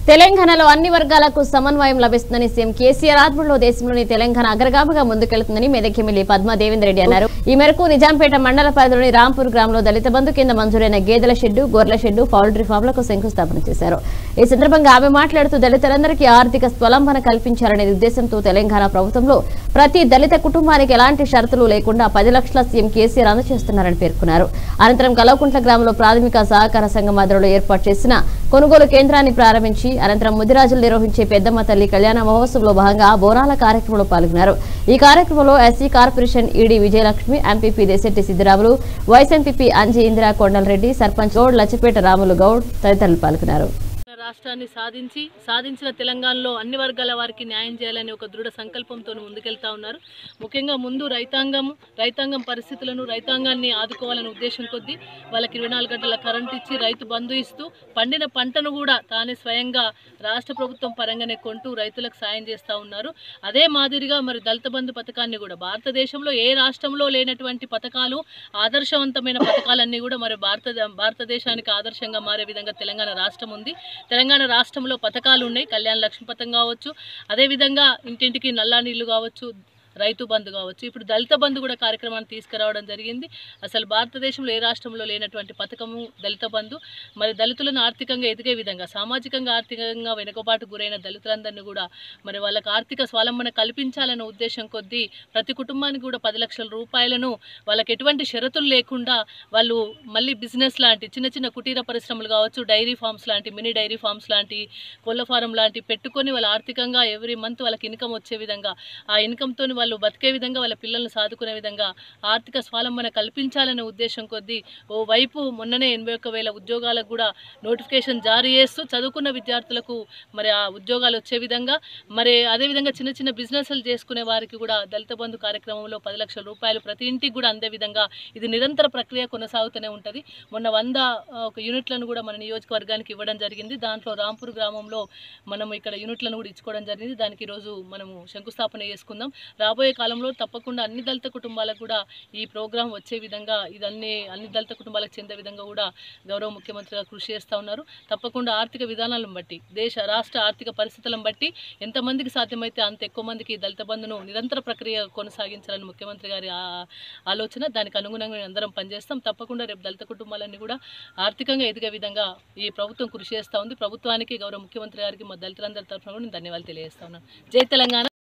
తెలంగాణలో అన్ని వర్గాలకు సమన్వయం లభిస్తుందని సీఎం కేసీఆర్ ఆధ్వర్యంలో దేశంలోని తెలంగాణ అగ్రగామిగా ముందుకెళ్తుందని మెదక్ ఎమ్మెల్యే పద్మా దేవేందర్ రెడ్డి అన్నారు ఈ మేరకు నిజాంపేట మండల పరిధిలోని రాంపూర్ గ్రామంలో దళిత బంధు కింద మంజూరైన గేదెల షెడ్డు గొర్రెల షెడ్డు పౌల్ట్రీ ఫామ్లకు శంకుస్థాపన చేశారు ఈ సందర్భంగా ఆమె మాట్లాడుతూ దళితులందరికీ ఆర్థిక స్వలంబన కల్పించాలనే ఉద్దేశంతో తెలంగాణ ప్రభుత్వంలో ప్రతి దళిత కుటుంబానికి ఎలాంటి షరతులు లేకుండా పది లక్షల సీఎం కేసీఆర్ అందజేస్తున్నారని పేర్కొన్నారు అనంతరం కలవకుంట్ల గ్రామంలో ప్రాథమిక సహకార సంఘం ఆధ్వర్యంలో ఏర్పాటు చేసిన కొనుగోలు కేంద్రాన్ని ప్రారంభించి అనంతరం ముదిరాజులు నిర్వహించే పెద్దమ్మ తల్లి కళ్యాణ మహోత్సవంలో భాగంగా బోనాల కార్యక్రమంలో పాల్గొన్నారు ఈ కార్యక్రమంలో SC corporation ED Vijayalakshmi MPP Desetti Siddiramulu vice MPP Anji Indira Kondalareddy sarpanch Goud Lachipeta Ramulu Goud తదితరులు పాల్గొన్నారు రాష్ట్రాన్ని సాధించి సాధించిన తెలంగాణలో అన్ని వర్గాల వారికి న్యాయం చేయాలని ఒక దృఢ సంకల్పంతో ముందుకెళ్తా ఉన్నారు ముఖ్యంగా ముందు రైతాంగం రైతాంగం పరిస్థితులను రైతాంగాన్ని ఆదుకోవాలనే ఉద్దేశం కొద్దీ వాళ్ళకి ఇరవై నాలుగు గంటల కరెంట్ ఇచ్చి రైతు బంధు ఇస్తూ పండిన పంటను కూడా తానే స్వయంగా రాష్ట్ర ప్రభుత్వం పరంగానే కొంటూ రైతులకు సాయం చేస్తూ ఉన్నారు అదే మాదిరిగా మరి దళిత బంధు పథకాన్ని కూడా భారతదేశంలో ఏ రాష్ట్రంలో లేనటువంటి పథకాలు ఆదర్శవంతమైన పథకాలన్నీ కూడా మరి భారత భారతదేశానికి ఆదర్శంగా మారే విధంగా తెలంగాణ రాష్ట్రం ఉంది తెలంగాణ రాష్ట్రంలో పథకాలు ఉన్నాయి కళ్యాణ లక్ష్మి పథకం కావచ్చు అదేవిధంగా ఇంటింటికి నల్లా నీళ్లు కావచ్చు రైతు బంధు కావచ్చు ఇప్పుడు దళిత బంధు కూడా కార్యక్రమాన్ని తీసుకురావడం జరిగింది అసలు భారతదేశంలో ఏ రాష్ట్రంలో లేనటువంటి పథకము దళిత బంధు మరి దళితులను ఆర్థికంగా ఎదిగే విధంగా సామాజికంగా ఆర్థికంగా వెనుకబాటు గురైన దళితులందరినీ కూడా మరి వాళ్ళకి ఆర్థిక స్వాలంబన కల్పించాలన్న ఉద్దేశం కొద్దీ ప్రతి కుటుంబానికి కూడా పది లక్షల రూపాయలను వాళ్ళకి ఎటువంటి షరతులు లేకుండా వాళ్ళు మళ్ళీ బిజినెస్ లాంటి చిన్న చిన్న కుటీర పరిశ్రమలు కావచ్చు డైరీ ఫార్మ్స్ లాంటి మినీ డైరీ ఫార్మ్స్ లాంటి కోళ్ళ ఫారం లాంటి పెట్టుకొని వాళ్ళ ఆర్థికంగా ఎవ్రీ మంత్ వాళ్ళకి ఇన్కమ్ వచ్చే విధంగా ఆ ఇన్కమ్తో వాళ్ళు బతికే విధంగా వాళ్ళ పిల్లల్ని సాదుకునే విధంగా ఆర్థిక స్వాలంబన కల్పించాలనే ఉద్దేశం కొద్దీ ఓ వైపు మొన్ననే ఎనభై ఒక్క వేల ఉద్యోగాలకు కూడా నోటిఫికేషన్ జారీ చేస్తూ చదువుకున్న విద్యార్థులకు మరి ఆ ఉద్యోగాలు వచ్చే విధంగా మరి అదేవిధంగా చిన్న చిన్న బిజినెస్లు చేసుకునే వారికి కూడా దళిత బంధు కార్యక్రమంలో పది లక్షల రూపాయలు ప్రతి ఇంటికి కూడా అందే విధంగా ఇది నిరంతర ప్రక్రియ కొనసాగుతూనే ఉంటుంది మొన్న వంద ఆ, ఒక యూనిట్లను కూడా మన నియోజకవర్గానికి ఇవ్వడం జరిగింది దాంట్లో రాంపూర్ గ్రామంలో మనం ఇక్కడ యూనిట్లను కూడా ఇచ్చుకోవడం జరిగింది దానికి ఈరోజు మనము శంకుస్థాపన చేసుకుందాం రాబోయే కాలంలో తప్పకుండా అన్ని దళిత కుటుంబాలకు కూడా ఈ ప్రోగ్రాం వచ్చే విధంగా ఇదన్నీ అన్ని దళిత కుటుంబాలకు చెందే విధంగా కూడా గౌరవ ముఖ్యమంత్రిగా కృషి చేస్తూ ఉన్నారు తప్పకుండా ఆర్థిక విధానాలను బట్టి దేశ రాష్ట్ర ఆర్థిక పరిస్థితులను బట్టి ఎంతమందికి సాధ్యమైతే అంత ఎక్కువ మందికి దళిత బంధును నిరంతర ప్రక్రియ కొనసాగించాలని ముఖ్యమంత్రి గారి ఆ- ఆలోచన దానికి అనుగుణంగా మేము అందరం పనిచేస్తాం తప్పకుండా రేపు దళిత కుటుంబాలన్నీ కూడా ఆర్థికంగా ఎదిగే విధంగా ఈ ప్రభుత్వం కృషి చేస్తూ ఉంది ప్రభుత్వానికి గౌరవ ముఖ్యమంత్రి గారికి మా దళితులందరి తరఫున కూడా నేను ధన్యవాదాలు తెలియజేస్తా ఉన్నాను జై తెలంగాణ